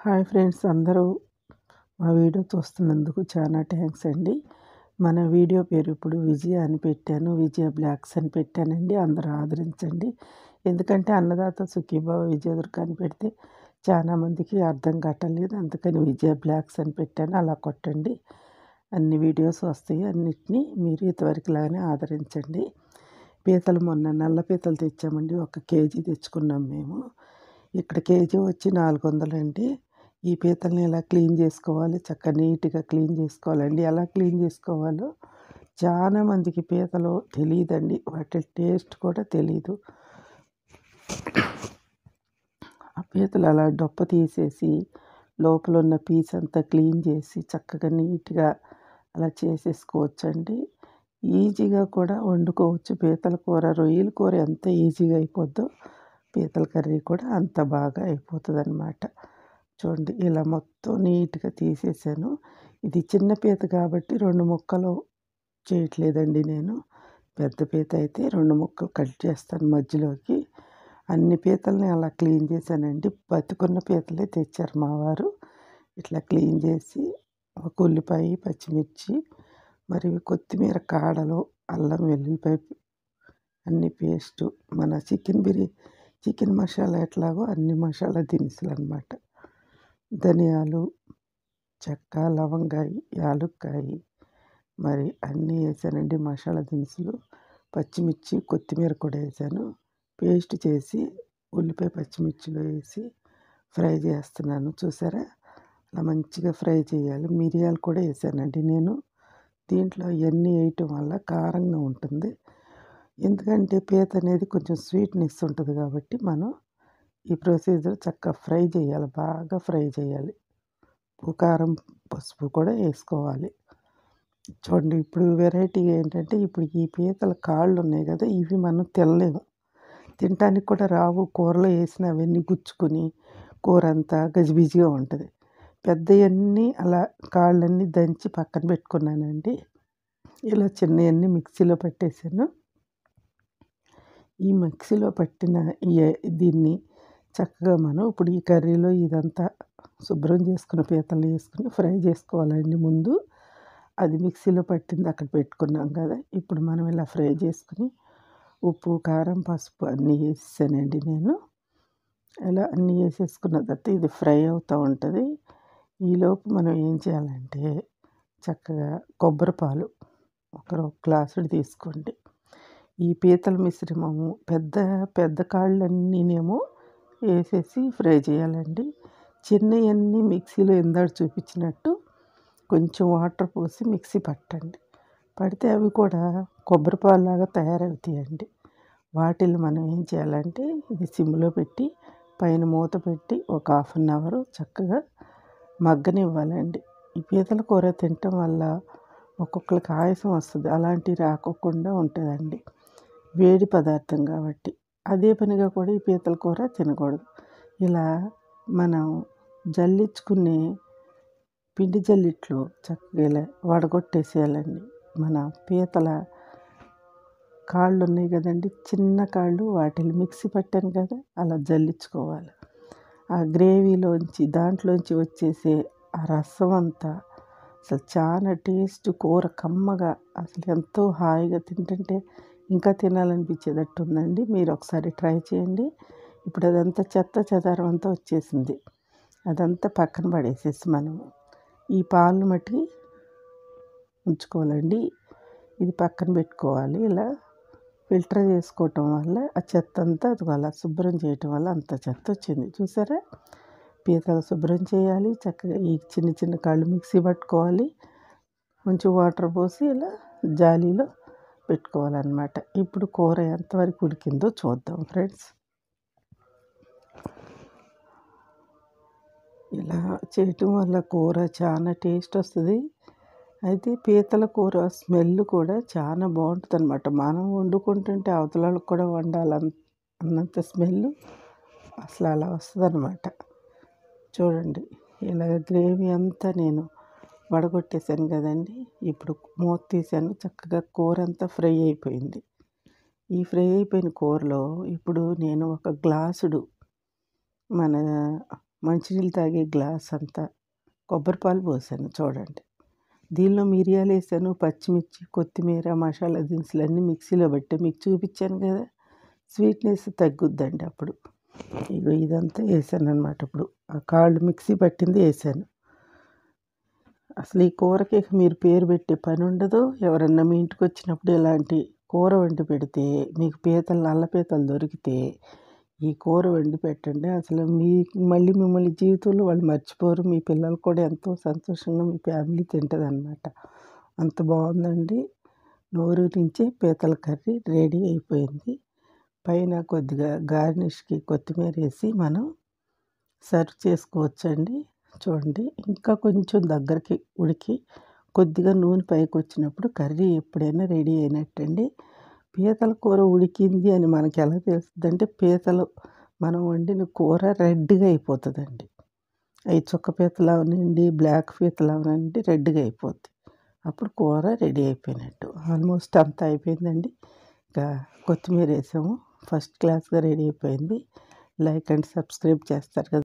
hi friends అందరూ మా video చూస్తున్నందుకు చాలా థ్యాంక్స్ అండి మన వీడియో పేరు ఇప్పుడు విజయ అని పెట్టాను విజయ బ్లాక్స్ అని పెట్టానండి అందరూ ఆదరించండి ఎందుకంటే అన్నదాత సుఖీభావ విజయదుర్గ అని పెడితే చాలా మందికి అర్థం కావట్లేదు అందుకని విజయ బ్లాక్స్ అని పెట్టాను అలా కొట్టండి అన్ని వీడియోస్ వస్తాయి అన్నిటినీ మీరు ఇంతవరకు లాగానే ఆదరించండి పీతలు మొన్న నల్ల పీతలు తెచ్చామండి ఒక కేజీ తెచ్చుకున్నాం మేము ఇక్కడ కేజీ వచ్చి నాలుగు వందలండి ఈ పీతల్ని ఎలా క్లీన్ చేసుకోవాలి చక్కగా నీట్గా క్లీన్ చేసుకోవాలండి ఎలా క్లీన్ చేసుకోవాలో చాలా మందికి పీతలు తెలియదండి వాటి టేస్ట్ కూడా తెలియదు ఆ పీతలు అలా డొప్ప తీసేసి లోపల ఉన్న పీస్ అంతా క్లీన్ చేసి చక్కగా నీట్గా అలా చేసేసుకోవచ్చండి ఈజీగా కూడా వండుకోవచ్చు పీతల కూర రొయ్యల కూర ఎంత ఈజీగా అయిపోద్దో పీతల కర్రీ కూడా అంత బాగా అయిపోతుంది అనమాట చూడండి ఇలా మొత్తం నీట్గా తీసేసాను ఇది చిన్న పీత కాబట్టి రెండు ముక్కలు చేయట్లేదండి నేను పెద్ద పీత అయితే రెండు ముక్కలు కట్ చేస్తాను మధ్యలోకి అన్ని పీతల్ని అలా క్లీన్ చేశానండి బతుకున్న పీతలే తెచ్చారు మా వారు ఇట్లా క్లీన్ చేసి ఒక ఉల్లిపాయ పచ్చిమిర్చి మరి కొత్తిమీర కాడలు అల్లం వెల్లుల్లిపాయ అన్ని పేస్టు మన చికెన్ బిర్యానీ చికెన్ మసాలా ఎట్లాగో అన్ని మసాలా దినుసులు అనమాట ధనియాలు చెక్క లవంగాయ యాలుక్కాయ మరి అన్నీ వేసానండి మసాలా దినుసులు పచ్చిమిర్చి కొత్తిమీర కూడా వేసాను పేస్ట్ చేసి ఉల్లిపాయ పచ్చిమిర్చిలో వేసి ఫ్రై చేస్తున్నాను చూసారా అలా మంచిగా ఫ్రై చేయాలి మిరియాలు కూడా వేసానండి నేను దీంట్లో ఇవన్నీ వేయటం వల్ల కారంగా ఉంటుంది ఎందుకంటే పీత అనేది కొంచెం స్వీట్నెస్ ఉంటుంది కాబట్టి మనం ఈ ప్రొసీజర్ చక్కగా ఫ్రై చేయాలి బాగా ఫ్రై చేయాలి ఉప్పు కారం పసుపు కూడా వేసుకోవాలి చూడండి ఇప్పుడు వెరైటీ ఏంటంటే ఇప్పుడు ఈ పీతల కాళ్ళు ఉన్నాయి కదా ఇవి మనం తెల్లలేము తినటానికి కూడా రావు కూరలో వేసిన అవన్నీ గుచ్చుకొని కూర అంతా గజిబిజిగా ఉంటుంది పెద్దవన్నీ అలా కాళ్ళన్నీ దంచి పక్కన పెట్టుకున్నానండి ఇలా చిన్నవన్నీ మిక్సీలో పట్టేసాను ఈ మిక్సీలో పట్టిన ఈ దీన్ని చక్కగా మనం ఇప్పుడు ఈ కర్రీలో ఇదంతా శుభ్రం చేసుకున్న పీతలు వేసుకుని ఫ్రై చేసుకోవాలండి ముందు అది మిక్సీలో పట్టింది అక్కడ పెట్టుకున్నాం కదా ఇప్పుడు మనం ఇలా ఫ్రై చేసుకుని ఉప్పు కారం పసుపు అన్నీ వేసేసానండి నేను ఇలా అన్నీ వేసేసుకున్న తర్వాత ఇది ఫ్రై అవుతూ ఉంటుంది ఈలోపు మనం ఏం చేయాలంటే చక్కగా కొబ్బరి పాలు ఒక గ్లాసుడు తీసుకోండి ఈ పీతల మిశ్రమము పెద్ద పెద్ద కాళ్ళన్నీనేమో వేసేసి ఫ్రై చేయాలండి చిన్నవన్నీ మిక్సీలో ఇందాక చూపించినట్టు కొంచెం వాటర్ పోసి మిక్సీ పట్టండి పడితే అవి కూడా కొబ్బరి పాలులాగా తయారవుతాయండి వాటిని మనం ఏం చేయాలంటే ఇది సిమ్లో పెట్టి పైన మూత పెట్టి ఒక హాఫ్ అన్ అవర్ చక్కగా మగ్గనివ్వాలండి ఈ పీతల కూర తినటం వల్ల ఒక్కొక్కరికి ఆయాసం వస్తుంది అలాంటివి రాకోకుండా ఉంటుందండి వేడి పదార్థం కాబట్టి అదే పనిగా కూడా ఈ పీతల కూర తినకూడదు ఇలా మనం జల్లించుకునే పిండి జల్లిట్లో చక్కగా ఇలా వడగొట్టేసేయాలండి మన పీతల కాళ్ళు ఉన్నాయి కదండి చిన్న కాళ్ళు వాటిని మిక్సీ పట్టాను కదా అలా జల్లించుకోవాలి ఆ గ్రేవీలోంచి దాంట్లోంచి వచ్చేసే ఆ రసం అంతా అసలు చాలా టేస్ట్ కూర కమ్మగా అసలు ఎంతో హాయిగా తింటుంటే ఇంకా తినాలనిపించేటట్టు ఉందండి మీరు ఒకసారి ట్రై చేయండి ఇప్పుడు అదంతా చెత్త చెదారం అంతా వచ్చేసింది అదంతా పక్కన పడేసేసి మనం ఈ పాలు మట్టి ఉంచుకోవాలండి ఇది పక్కన పెట్టుకోవాలి ఇలా ఫిల్టర్ చేసుకోవటం వల్ల ఆ చెత్త అంతా అది అలా శుభ్రం చేయటం వల్ల అంత చెత్త వచ్చింది చూసారా పీతలు శుభ్రం చేయాలి చక్కగా ఈ చిన్న చిన్న కాళ్ళు మిక్సీ పట్టుకోవాలి కొంచెం వాటర్ పోసి ఇలా జాలీలో పెట్టుకోవాలన్నమాట ఇప్పుడు కూర ఎంతవరకు ఉడికిందో చూద్దాం ఫ్రెండ్స్ ఇలా చేయటం వల్ల కూర చాలా టేస్ట్ వస్తుంది అయితే పీతల కూర స్మెల్ కూడా చాలా బాగుంటుంది అనమాట మనం వండుకుంటుంటే అవతల కూడా వండాలి అన్నంత స్మెల్ అసలు అలా వస్తుంది అనమాట చూడండి ఇలా గ్రేవీ అంతా నేను వడగొట్టేసాను కదండి ఇప్పుడు మూత తీసాను చక్కగా కూర అంతా ఫ్రై అయిపోయింది ఈ ఫ్రై అయిపోయిన కూరలో ఇప్పుడు నేను ఒక గ్లాసుడు మన మంచినీళ్ళు తాగే గ్లాస్ అంతా కొబ్బరి పాలు పోసాను చూడండి దీనిలో మిరియాలు వేసాను పచ్చిమిర్చి కొత్తిమీర మసాలా దినుసులు అన్నీ మిక్సీలో బట్టి మీకు చూపించాను కదా స్వీట్నెస్ తగ్గుద్దండి అప్పుడు ఇగో ఇదంతా వేసాను అనమాట ఇప్పుడు ఆ కాళ్ళు మిక్సీ పట్టింది వేసాను అసలు ఈ కూరకి మీరు పేరు పెట్టే పని ఉండదు ఎవరన్నా మీ ఇంటికి వచ్చినప్పుడు ఇలాంటి కూర వండి పెడితే మీకు పీతలు నల్ల పీతలు దొరికితే ఈ కూర వండి పెట్టండి అసలు మీ మళ్ళీ మిమ్మల్ని జీవితంలో వాళ్ళు మర్చిపోరు మీ పిల్లలు కూడా ఎంతో సంతోషంగా మీ ఫ్యామిలీ తింటుంది అనమాట అంత బాగుందండి నోరు నుంచి పీతల కర్రీ రెడీ అయిపోయింది పైన కొద్దిగా గార్నిష్కి కొత్తిమీర వేసి మనం సర్వ్ చేసుకోవచ్చండి చూడండి ఇంకా కొంచెం దగ్గరికి ఉడికి కొద్దిగా నూనె పైకి వచ్చినప్పుడు కర్రీ ఎప్పుడైనా రెడీ అయినట్టండి పీతల కూర ఉడికింది అని మనకి ఎలా తెలుస్తుంది అంటే పీతలు మనం వండిన కూర రెడ్గా అయిపోతుందండి అవి చుక్క పీతలు అవనండి బ్లాక్ పీతలు అవనండి రెడ్గా అయిపోద్ది అప్పుడు కూర రెడీ అయిపోయినట్టు ఆల్మోస్ట్ అంతా అయిపోయిందండి ఇంకా కొత్తిమీర వేసాము ఫస్ట్ క్లాస్గా రెడీ అయిపోయింది లైక్ అండ్ సబ్స్క్రైబ్ చేస్తారు కదా